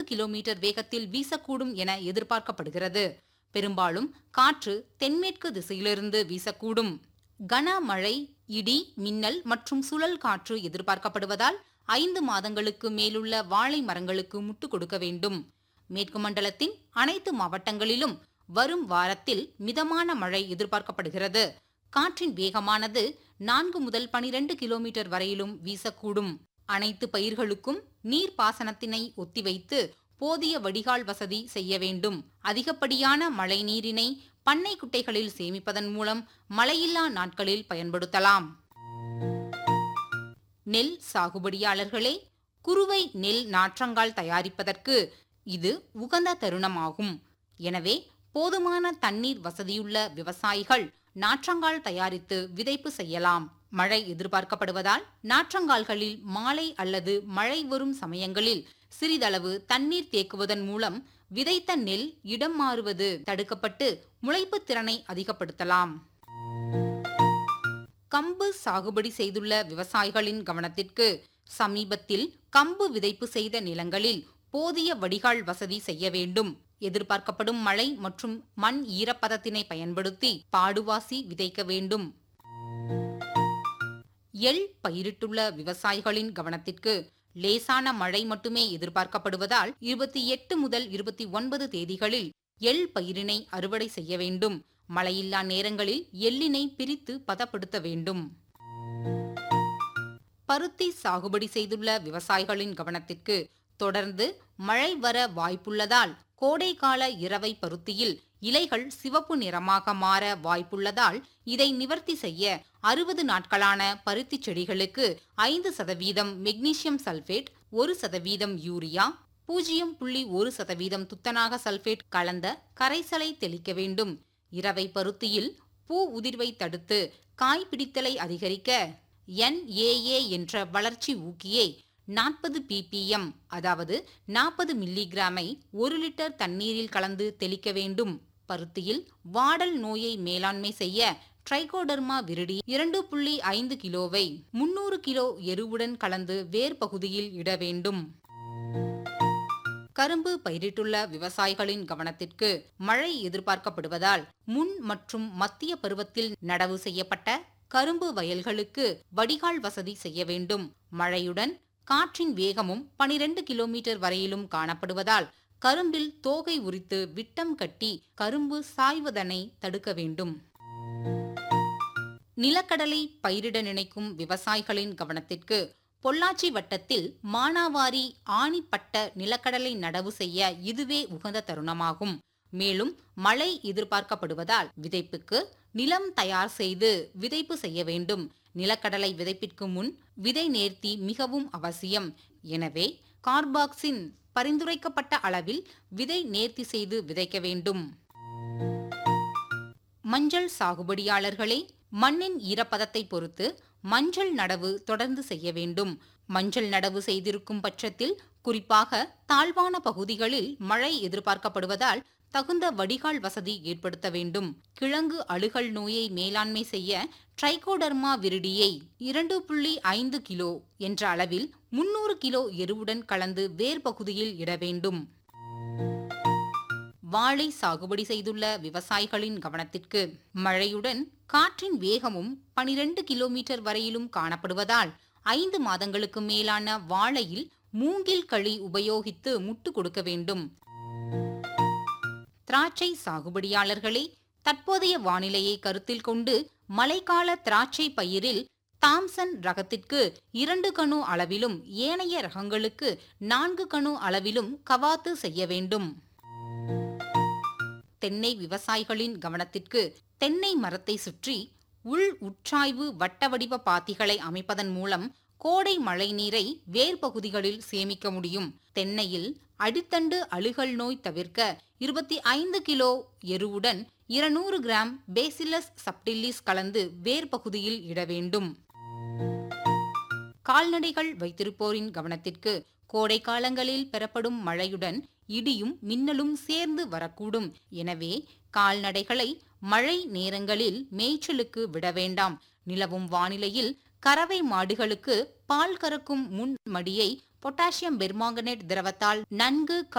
kilometre வேகத்தில் வீசக்கூடும் என எதிர்பார்க்கப்படுகிறது பெரும்பாலும் காற்று தென்மேற்கு திசையிலிருந்து வீசக்கூடும் கனமழை இடி மின்னல் மற்றும் சுழல் காற்று எதிர்பார்க்கப்படுவதால் ஐந்து மாதங்களுக்கு மேலுள்ள வாழை மரங்களுக்கு முட்டு கொடுக்க வேண்டும் மேற்கு மண்டலத்தின் அனைத்து மாவட்டங்களிலும் வரும் வாரத்தில் மிதமான மழை எதிர்பார்க்கப்படுகிறது காற்றின் வேகமானது நான்கு முதல் பனிரெண்டு கிலோமீட்டர் வரையிலும் வீசக்கூடும் அனைத்து பயிர்களுக்கும் நீர் பாசனத்தினை ஒத்திவைத்து போதிய வடிகால் வசதி செய்ய வேண்டும் அதிகப்படியான மழை நீரினை பண்ணை குட்டைகளில் சேமிப்பதன் மூலம் மழையில்லா நாட்களில் பயன்படுத்தலாம் நெல் சாகுபடியாளர்களே குறுவை நெல் நாற்றங்கால் தயாரிப்பதற்கு இது உகந்த தருணமாகும் எனவே போதுமான தண்ணீர் வசதியுள்ள விவசாயிகள் நாற்றங்கால் தயாரித்து விதைப்பு செய்யலாம் மழை எதிர்பார்க்கப்படுவதால் நாற்றங்கால்களில் மாலை அல்லது மழை வரும் சமயங்களில் சிறிதளவு தண்ணீர் தேக்குவதன் மூலம் விதைத்த நெல் இடம் மாறுவது தடுக்கப்பட்டு முளைப்பு திறனை அதிகப்படுத்தலாம் கம்பு சாகுபடி செய்துள்ள விவசாயிகளின் கவனத்திற்கு சமீபத்தில் கம்பு விதைப்பு செய்த நிலங்களில் போதிய வடிகால் வசதி செய்ய வேண்டும் எதிர்பார்க்கப்படும் மழை மற்றும் மண் ஈரப்பதத்தினை பயன்படுத்தி பாடுவாசி விதைக்க வேண்டும் எள் பயிரிட்டுள்ள விவசாயிகளின் கவனத்திற்கு லேசான மழை மட்டுமே எதிர்பார்க்கப்படுவதால் இருபத்தி எட்டு முதல் இருபத்தி ஒன்பது தேதிகளில் எள் பயிரினை அறுவடை செய்ய வேண்டும் மழையில்லா நேரங்களில் எள்ளினை பிரித்து பதப்படுத்த வேண்டும் பருத்தி சாகுபடி செய்துள்ள விவசாயிகளின் கவனத்திற்கு தொடர்ந்து மழை வர வாய்ப்புள்ளதால் கோடைக்கால இரவை பருத்தியில் இலைகள் சிவப்பு நிறமாக மாற வாய்ப்புள்ளதால் இதை நிவர்த்தி செய்ய அறுபது நாட்களான பருத்தி செடிகளுக்கு ஐந்து சதவீதம் மெக்னீசியம் சல்பேட் ஒரு சதவீதம் யூரியா பூஜ்ஜியம் புள்ளி ஒரு சதவீதம் துத்தநாக சல்பேட் கலந்த கரைசலை தெளிக்க வேண்டும் இரவை பருத்தியில் பூ உதிர்வை தடுத்து காய் பிடித்தலை அதிகரிக்க என்ஏஏ என்ற வளர்ச்சி ஊக்கியை நாற்பது பிபிஎம் அதாவது நாற்பது மில்லிகிராமை ஒரு லிட்டர் தண்ணீரில் கலந்து தெளிக்க வேண்டும் பருத்தியில் வாடல் நோயை மேலாண்மை செய்ய ட்ரைகோடர்மா விரிடி இரண்டு புள்ளி ஐந்து கிலோவை முன்னூறு கிலோ எருவுடன் கலந்து வேர் பகுதியில் இட வேண்டும் கரும்பு பயிரிட்டுள்ள விவசாயிகளின் கவனத்திற்கு மழை எதிர்பார்க்கப்படுவதால் முன் மற்றும் மத்திய பருவத்தில் நடவு செய்யப்பட்ட கரும்பு வயல்களுக்கு வடிகால் வசதி செய்ய வேண்டும் மழையுடன் காற்றின் வேகமும் பனிரெண்டு கிலோமீட்டர் வரையிலும் காணப்படுவதால் கரும்பில் தோகை உரித்து விட்டம் கட்டி கரும்பு சாய்வதனை தடுக்க வேண்டும் நிலக்கடலை பயிரிட நினைக்கும் விவசாயிகளின் கவனத்திற்கு பொள்ளாச்சி வட்டத்தில் மானாவாரி ஆணிப்பட்ட நிலக்கடலை நடவு செய்ய இதுவே உகந்த தருணமாகும் மேலும் மழை எதிர்பார்க்கப்படுவதால் விதைப்புக்கு நிலம் தயார் செய்து விதைப்பு செய்ய வேண்டும் நிலக்கடலை விதைப்பிற்கு முன் விதை நேர்த்தி மிகவும் அவசியம் எனவே கார்பாக்சின் பரிந்துரைக்கப்பட்ட அளவில் விதை நேர்த்தி செய்து விதைக்க வேண்டும் மஞ்சள் சாகுபடியாளர்களே மண்ணின் ஈரப்பதத்தை பொறுத்து மஞ்சள் நடவு தொடர்ந்து செய்ய வேண்டும் மஞ்சள் நடவு செய்திருக்கும் பட்சத்தில் குறிப்பாக தாழ்வான பகுதிகளில் மழை எதிர்பார்க்கப்படுவதால் தகுந்த வடிகால் வசதி ஏற்படுத்த வேண்டும் கிழங்கு அழுகல் நோயை மேலாண்மை செய்ய ட்ரைகோடர்மா விரிடியை இரண்டு புள்ளி ஐந்து கிலோ என்ற அளவில் முன்னூறு கிலோ எருவுடன் கலந்து வேர் பகுதியில் இட வேண்டும் வாழை சாகுபடி செய்துள்ள விவசாயிகளின் கவனத்திற்கு மழையுடன் காற்றின் வேகமும் பனிரெண்டு கிலோமீட்டர் வரையிலும் காணப்படுவதால் ஐந்து மாதங்களுக்கு மேலான வாழையில் மூங்கில் களி உபயோகித்து முட்டு கொடுக்க வேண்டும் திராட்சை சாகுபடியாளர்களே தற்போதைய வானிலையை கருத்தில் கொண்டு மழைக்கால திராட்சை பயிரில் தாம்சன் ரகத்திற்கு இரண்டு கணு அளவிலும் ஏனைய ரகங்களுக்கு நான்கு கணு அளவிலும் கவாத்து செய்ய வேண்டும் தென்னை விவசாயிகளின் கவனத்திற்கு தென்னை மரத்தை சுற்றி உள் உட்சாய்வு வட்ட வடிவ பாத்திகளை அமைப்பதன் மூலம் கோடை மழை நீரை வேர் பகுதிகளில் சேமிக்க முடியும் தென்னையில் அடித்தண்டு அழுகல் நோய் தவிர்க்க இருபத்தி ஐந்து கிலோ எருவுடன் இருநூறு கிராம் பேசிலஸ் சப்டில்லிஸ் கலந்து வேர் பகுதியில் இட வேண்டும் கால்நடைகள் வைத்திருப்போரின் கவனத்திற்கு கோடை காலங்களில் பெறப்படும் மழையுடன் இடியும் மின்னலும் சேர்ந்து வரக்கூடும் எனவே கால்நடைகளை மழை நேரங்களில் மேய்ச்சலுக்கு விட வேண்டாம் நிலவும் வானிலையில் கறவை மாடுகளுக்கு பால் கறக்கும் முன் மடியை பொட்டாசியம் பெர்மாங்கனேட் திரவத்தால் நன்கு